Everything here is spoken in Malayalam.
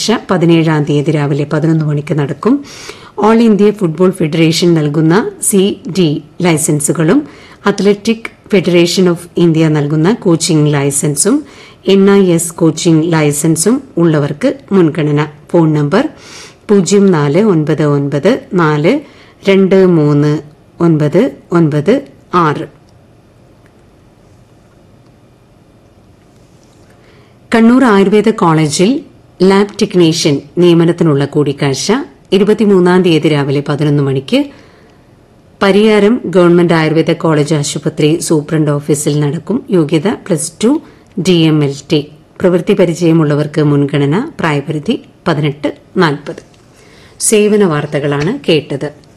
പതിനേഴാം തീയതി രാവിലെ പതിനൊന്ന് മണിക്ക് നടക്കും ഓൾ ഇന്ത്യ ഫുട്ബോൾ ഫെഡറേഷൻ നൽകുന്ന സി ഡി ലൈസൻസുകളും അത്ലറ്റിക് ഫെഡറേഷൻ ഓഫ് ഇന്ത്യ നൽകുന്ന കോച്ചിംഗ് ലൈസൻസും എൻ ഐ എസ് കോച്ചിംഗ് ലൈസൻസും ഉള്ളവർക്ക് മുൻഗണന ഫോൺ നമ്പർ പൂജ്യം നാല് ഒൻപത് ഒൻപത് നാല് രണ്ട് മൂന്ന് ഒൻപത് ഒൻപത് ആറ് കണ്ണൂർ ആയുർവേദ കോളേജിൽ ലാബ് ടെക്നീഷ്യൻ നിയമനത്തിനുള്ള കൂടിക്കാഴ്ച ഇരുപത്തിമൂന്നാം തീയതി രാവിലെ പതിനൊന്ന് മണിക്ക് പരിയാരം ഗവൺമെന്റ് ആയുർവേദ കോളേജ് ആശുപത്രി സൂപ്രണ്ട് ഓഫീസിൽ നടക്കും യോഗ്യത plus two D M L T പ്രവൃത്തി പരിചയമുള്ളവർക്ക് മുൻഗണന പ്രായപരിധി പതിനെട്ട് നാൽപ്പത് സേവന വാർത്തകളാണ് കേട്ടത്